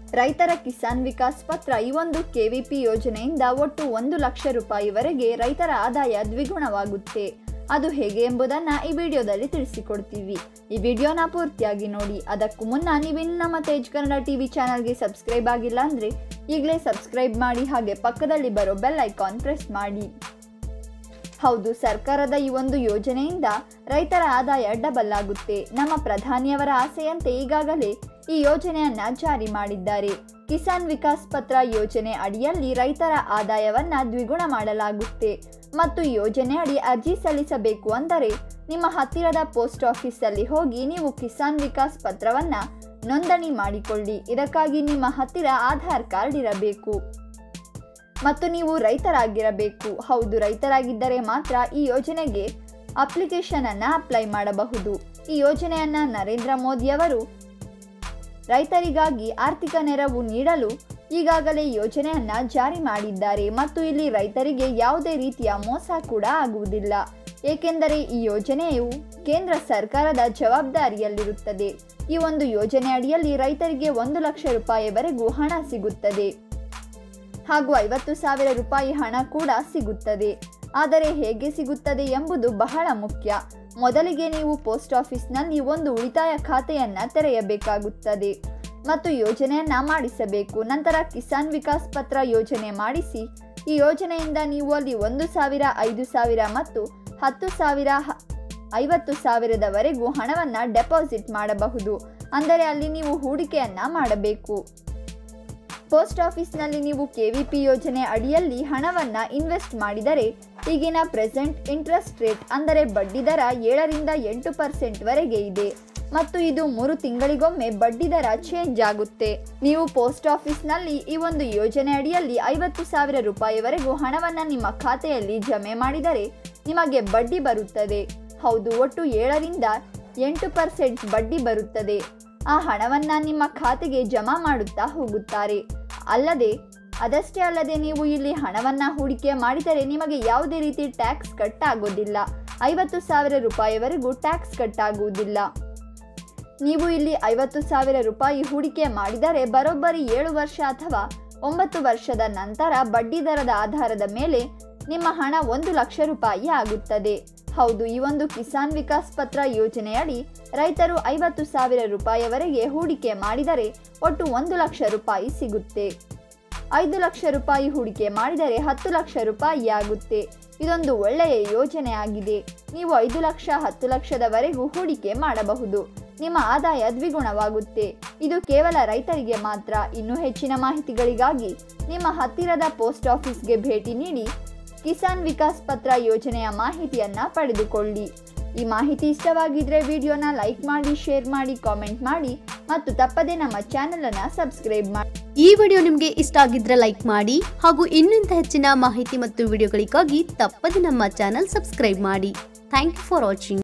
ರೈತರ ಕಿಸಾನ್ ವಿಕಾಸ್ ಪತ್ರ ಈ ಒಂದು ಕೆವಿಪಿ ಯೋಜನೆಯಿಂದ ಒಟ್ಟು ಒಂದು ಲಕ್ಷ ರೂಪಾಯಿವರೆಗೆ ರೈತರ ಆದಾಯ ದ್ವಿಗುಣವಾಗುತ್ತೆ ಅದು ಹೇಗೆ ಎಂಬುದನ್ನು ಈ ವಿಡಿಯೋದಲ್ಲಿ ತಿಳಿಸಿಕೊಡ್ತೀವಿ ಈ ವಿಡಿಯೋನ ಪೂರ್ತಿಯಾಗಿ ನೋಡಿ ಅದಕ್ಕೂ ಮುನ್ನ ನೀವಿನ್ನು ನಮ್ಮ ತೇಜ್ ಕನ್ನಡ ಟಿವಿ ಚಾನಲ್ಗೆ ಸಬ್ಸ್ಕ್ರೈಬ್ ಆಗಿಲ್ಲ ಅಂದರೆ ಈಗಲೇ ಸಬ್ಸ್ಕ್ರೈಬ್ ಮಾಡಿ ಹಾಗೆ ಪಕ್ಕದಲ್ಲಿ ಬರೋ ಬೆಲ್ ಐಕಾನ್ ಪ್ರೆಸ್ ಮಾಡಿ ಹೌದು ಸರ್ಕಾರದ ಈ ಒಂದು ಯೋಜನೆಯಿಂದ ರೈತರ ಆದಾಯ ಡಬಲ್ ಆಗುತ್ತೆ ನಮ್ಮ ಪ್ರಧಾನಿಯವರ ಆಸೆಯಂತೆ ಈಗಾಗಲೇ ಈ ಯೋಜನೆಯನ್ನ ಜಾರಿ ಮಾಡಿದ್ದಾರೆ ಕಿಸಾನ್ ವಿಕಾಸ್ ಪತ್ರ ಯೋಜನೆ ಅಡಿಯಲ್ಲಿ ರೈತರ ಆದಾಯವನ್ನ ದ್ವಿಗುಣ ಮಾಡಲಾಗುತ್ತೆ ಮತ್ತು ಯೋಜನೆ ಅಡಿ ಅರ್ಜಿ ಸಲ್ಲಿಸಬೇಕು ಅಂದರೆ ನಿಮ್ಮ ಹತ್ತಿರದ ಪೋಸ್ಟ್ ಆಫೀಸಲ್ಲಿ ಹೋಗಿ ನೀವು ಕಿಸಾನ್ ವಿಕಾಸ್ ಪತ್ರವನ್ನ ನೋಂದಣಿ ಮಾಡಿಕೊಳ್ಳಿ ಇದಕ್ಕಾಗಿ ನಿಮ್ಮ ಹತ್ತಿರ ಆಧಾರ್ ಕಾರ್ಡ್ ಇರಬೇಕು ಮತ್ತು ನೀವು ರೈತರಾಗಿರಬೇಕು ಹೌದು ರೈತರಾಗಿದ್ದರೆ ಮಾತ್ರ ಈ ಯೋಜನೆಗೆ ಅಪ್ಲಿಕೇಶನ್ ಅನ್ನ ಅಪ್ಲೈ ಮಾಡಬಹುದು ಈ ಯೋಜನೆಯನ್ನ ನರೇಂದ್ರ ಮೋದಿಯವರು ರೈತರಿಗಾಗಿ ಆರ್ಥಿಕ ನೆರವು ನೀಡಲು ಈಗಾಗಲೇ ಯೋಜನೆಯನ್ನ ಜಾರಿ ಮಾಡಿದ್ದಾರೆ ಮತ್ತು ಇಲ್ಲಿ ರೈತರಿಗೆ ಯಾವುದೇ ರೀತಿಯ ಮೋಸ ಕೂಡ ಆಗುವುದಿಲ್ಲ ಏಕೆಂದರೆ ಈ ಯೋಜನೆಯು ಕೇಂದ್ರ ಸರ್ಕಾರದ ಜವಾಬ್ದಾರಿಯಲ್ಲಿರುತ್ತದೆ ಈ ಒಂದು ಯೋಜನೆ ಅಡಿಯಲ್ಲಿ ರೈತರಿಗೆ ಒಂದು ಲಕ್ಷ ರೂಪಾಯಿವರೆಗೂ ಹಣ ಸಿಗುತ್ತದೆ ಹಾಗೂ ಐವತ್ತು ಸಾವಿರ ರೂಪಾಯಿ ಹಣ ಕೂಡ ಸಿಗುತ್ತದೆ ಆದರೆ ಹೇಗೆ ಸಿಗುತ್ತದೆ ಎಂಬುದು ಬಹಳ ಮುಖ್ಯ ಮೊದಲಿಗೆ ನೀವು ಪೋಸ್ಟ್ ಆಫೀಸ್ನಲ್ಲಿ ಒಂದು ಉಳಿತಾಯ ಖಾತೆಯನ್ನ ತೆರೆಯಬೇಕಾಗುತ್ತದೆ ಮತ್ತು ಯೋಜನೆಯನ್ನ ಮಾಡಿಸಬೇಕು ನಂತರ ಕಿಸಾನ್ ವಿಕಾಸ್ ಪತ್ರ ಯೋಜನೆ ಮಾಡಿಸಿ ಈ ಯೋಜನೆಯಿಂದ ನೀವು ಅಲ್ಲಿ ಒಂದು ಸಾವಿರ ಐದು ಸಾವಿರ ಮತ್ತು ಹತ್ತು ಸಾವಿರ ಹ- ಐವತ್ತು ಸಾವಿರದವರೆಗೂ ಹಣವನ್ನು ಡೆಪಾಸಿಟ್ ಮಾಡಬಹುದು ಅಂದರೆ ಅಲ್ಲಿ ನೀವು ಹೂಡಿಕೆಯನ್ನ ಮಾಡಬೇಕು ಪೋಸ್ಟ್ ಆಫೀಸ್ನಲ್ಲಿ ನೀವು ಕೆವಿಪಿ ಯೋಜನೆ ಅಡಿಯಲ್ಲಿ ಹಣವನ್ನು ಇನ್ವೆಸ್ಟ್ ಮಾಡಿದರೆ ಈಗಿನ ಪ್ರೆಸೆಂಟ್ ಇಂಟ್ರೆಸ್ಟ್ ರೇಟ್ ಅಂದರೆ ಬಡ್ಡಿ ದರ ಏಳರಿಂದ ಎಂಟು ಪರ್ಸೆಂಟ್ವರೆಗೆ ಇದೆ ಮತ್ತು ಇದು ಮೂರು ತಿಂಗಳಿಗೊಮ್ಮೆ ಬಡ್ಡಿ ದರ ಚೇಂಜ್ ಆಗುತ್ತೆ ನೀವು ಪೋಸ್ಟ್ ಆಫೀಸ್ನಲ್ಲಿ ಈ ಒಂದು ಯೋಜನೆ ಅಡಿಯಲ್ಲಿ ಐವತ್ತು ಸಾವಿರ ರೂಪಾಯಿವರೆಗೂ ಹಣವನ್ನು ನಿಮ್ಮ ಖಾತೆಯಲ್ಲಿ ಜಮೆ ಮಾಡಿದರೆ ನಿಮಗೆ ಬಡ್ಡಿ ಬರುತ್ತದೆ ಹೌದು ಒಟ್ಟು ಏಳರಿಂದ ಎಂಟು ಪರ್ಸೆಂಟ್ ಬಡ್ಡಿ ಬರುತ್ತದೆ ಆ ಹಣವನ್ನು ನಿಮ್ಮ ಖಾತೆಗೆ ಜಮಾ ಮಾಡುತ್ತಾ ಹೋಗುತ್ತಾರೆ ಅಲ್ಲದೆ ಅದಷ್ಟೇ ಅಲ್ಲದೆ ನೀವು ಇಲ್ಲಿ ಹಣವನ್ನು ಹೂಡಿಕೆ ಮಾಡಿದರೆ ನಿಮಗೆ ಯಾವುದೇ ರೀತಿ ಟ್ಯಾಕ್ಸ್ ಕಟ್ ಆಗೋದಿಲ್ಲ ಐವತ್ತು ಸಾವಿರ ರೂಪಾಯಿವರೆಗೂ ಟ್ಯಾಕ್ಸ್ ಕಟ್ ಆಗುವುದಿಲ್ಲ ನೀವು ಇಲ್ಲಿ ಐವತ್ತು ಸಾವಿರ ರೂಪಾಯಿ ಹೂಡಿಕೆ ಮಾಡಿದರೆ ಬರೋಬ್ಬರಿ ಏಳು ವರ್ಷ ಅಥವಾ ಒಂಬತ್ತು ವರ್ಷದ ನಂತರ ಬಡ್ಡಿ ದರದ ಆಧಾರದ ಮೇಲೆ ನಿಮ್ಮ ಹಣ ಒಂದು ಲಕ್ಷ ರೂಪಾಯಿ ಆಗುತ್ತದೆ ಹೌದು ಈ ಒಂದು ಕಿಸಾನ್ ವಿಕಾಸ್ ಪತ್ರ ಯೋಜನೆಯಡಿ ರೈತರು ಐವತ್ತು ಸಾವಿರ ರೂಪಾಯಿವರೆಗೆ ಹೂಡಿಕೆ ಮಾಡಿದರೆ ಒಟ್ಟು ಒಂದು ಲಕ್ಷ ರೂಪಾಯಿ ಸಿಗುತ್ತೆ ಐದು ಲಕ್ಷ ರೂಪಾಯಿ ಹೂಡಿಕೆ ಮಾಡಿದರೆ ಹತ್ತು ಲಕ್ಷ ರೂಪಾಯಿ ಆಗುತ್ತೆ ಇದೊಂದು ಒಳ್ಳೆಯ ಯೋಜನೆ ಆಗಿದೆ ನೀವು ಐದು ಲಕ್ಷ ಹತ್ತು ಲಕ್ಷದವರೆಗೂ ಹೂಡಿಕೆ ಮಾಡಬಹುದು ನಿಮ್ಮ ಆದಾಯ ದ್ವಿಗುಣವಾಗುತ್ತೆ ಇದು ಕೇವಲ ರೈತರಿಗೆ ಮಾತ್ರ ಇನ್ನೂ ಹೆಚ್ಚಿನ ಮಾಹಿತಿಗಳಿಗಾಗಿ ನಿಮ್ಮ ಹತ್ತಿರದ ಪೋಸ್ಟ್ ಆಫೀಸ್ಗೆ ಭೇಟಿ ನೀಡಿ ಕಿಸಾನ್ ವಿಕಾಸ್ ಪತ್ರ ಯೋಜನೆಯ ಮಾಹಿತಿಯನ್ನ ಪಡೆದುಕೊಳ್ಳಿ ಈ ಮಾಹಿತಿ ಇಷ್ಟವಾಗಿದ್ರೆ ವಿಡಿಯೋನ ಲೈಕ್ ಮಾಡಿ ಶೇರ್ ಮಾಡಿ ಕಾಮೆಂಟ್ ಮಾಡಿ ಮತ್ತು ತಪ್ಪದೇ ನಮ್ಮ ಚಾನೆಲ್ ಅನ್ನ ಸಬ್ಸ್ಕ್ರೈಬ್ ಮಾಡಿ ಈ ವಿಡಿಯೋ ನಿಮಗೆ ಇಷ್ಟ ಆಗಿದ್ರೆ ಲೈಕ್ ಮಾಡಿ ಹಾಗೂ ಇನ್ನಿಂತ ಹೆಚ್ಚಿನ ಮಾಹಿತಿ ಮತ್ತು ವಿಡಿಯೋಗಳಿಗಾಗಿ ತಪ್ಪದೆ ನಮ್ಮ ಚಾನಲ್ ಸಬ್ಸ್ಕ್ರೈಬ್ ಮಾಡಿ ಥ್ಯಾಂಕ್ ಯು ಫಾರ್ ವಾಚಿಂಗ್